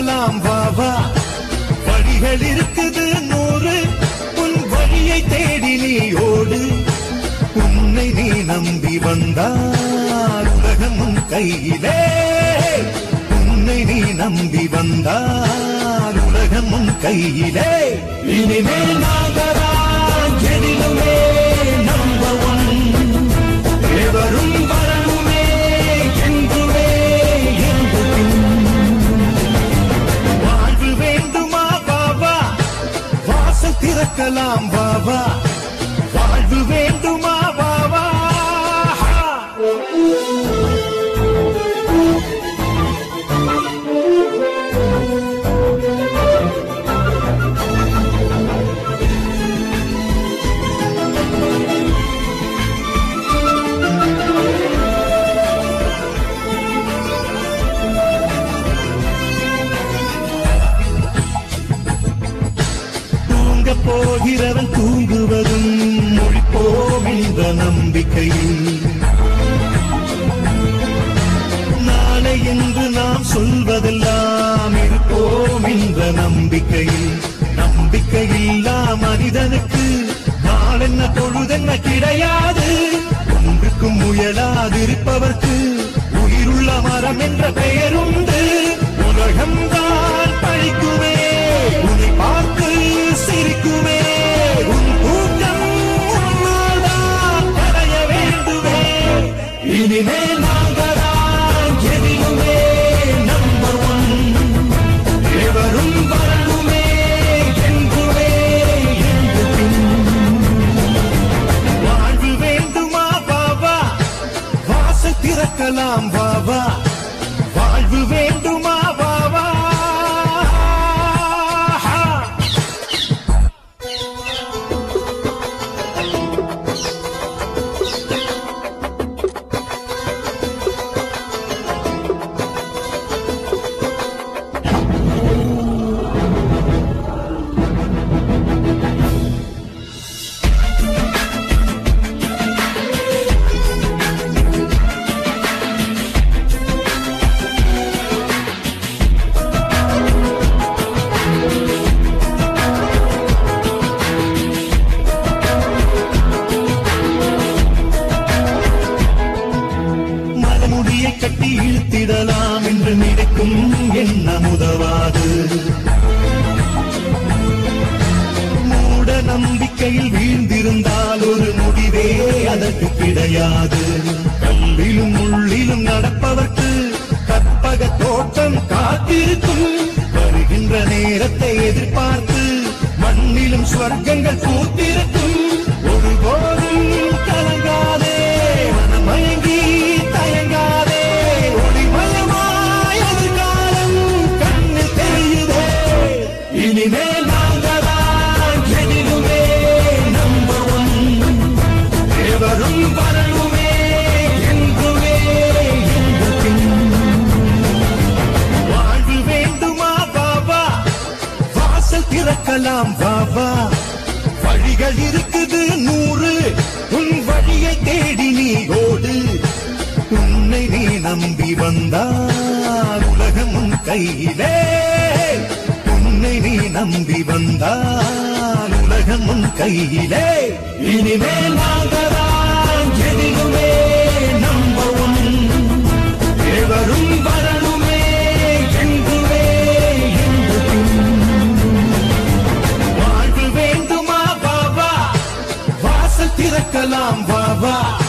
திறக்கலாம் வா வா வழிகள் இருக்குது நூறு உன் வழியை தேடி நீ ஓடு உன்னை நீ நம்பி வந்தால் உலகம் உன் கையிலே உன்னை நீ நம்பி வந்தால் உலகம் உன் கையிலே இனிமேல் நாகராஜ் எதிலுமே நம்ப ஒன் எவரும் வரணுமே என்றுமே என்று பின். வாழ்வு வேண்டுமா பாபா வாசல் திறக்கலாம் பாபா வாழ்வு வேண்டுமா பாபா தூங்க போகிறவன் தூங்குவதும் மொழிப்போம் என்ற நம்பிக்கையில் நாளை என்று நாம் சொல்வதெல்லாம் இருப்போம் என்ற நம்பிக்கையில் நம்பிக்கையில்லா மனிதனுக்கு நாளென்ன பொழுதென்ன கிடையாது ஒன்றுக்கும் முயலாதிருப்பவர்க்கு உயிருள்ள மரம் என்ற பெயருண்டு உலகம்தான் பழிக்குமே உன்னை பார்த்து சிரிக்குமே உன் கூட்டம் உன்னால்தான் தடைய வேண்டுமே இனிமேல் நாங்கதான் எதிலுமே நம்பர் ஒன் எவரும் வரணுமே என்றுமே என்று பின் வாழ்வு வேண்டுமா பாபா வாசல் திறக்கலாம் பாபா வாழ்வு வேண்டுமா பாபா மலமுடியை கட்டி இழுத்திடலாம் என்று நினைக்கும் எண்ணம் உதவாது மூட நம்பிக்கையில் வீழ்ந்திருந்தால் ஒரு முடிவே அதற்கு கிடையாது கல்லிலும் முள்ளிலும் நடப்பவர்க்கு கற்பக தோட்டம் காத்திருக்கும் வருகின்ற நேரத்தை எதிர்பார்த்து மண்ணிலும் ஸ்வர்க்கங்கள் பூத்திருக்கும் ஒருபோதும் கலங்காதே மனமயங்கி தயங்காதே ஒளிமயமாய் எதிர்காலம் கண்ணில் தெரியுதே இனிமேல் நாங்கதான் எதிலுமே நம்பர் ஒன் எவரும் வரணுமே என்றுமே என்று பின். வாழ்வு வேண்டுமா பாபா வாசல் திறக்கலாம் பாபா வழிகள் இருக்குது நூறு உன் வழியை தேடி நீ ஓடு உன்னை நீ நம்பி வந்தால் உலகம் உன் கையிலே உன்னை நீ நம்பி வந்தால் உலகம் உன் கையிலே இனிமேல் நாங்கதான் எதிலுமே நம்பர் ஒன் எவரும் வரணுமே என்றுமே என்று பின். வாழ்வு வேண்டுமா பாபா வாசல் திறக்கலாம் பாபா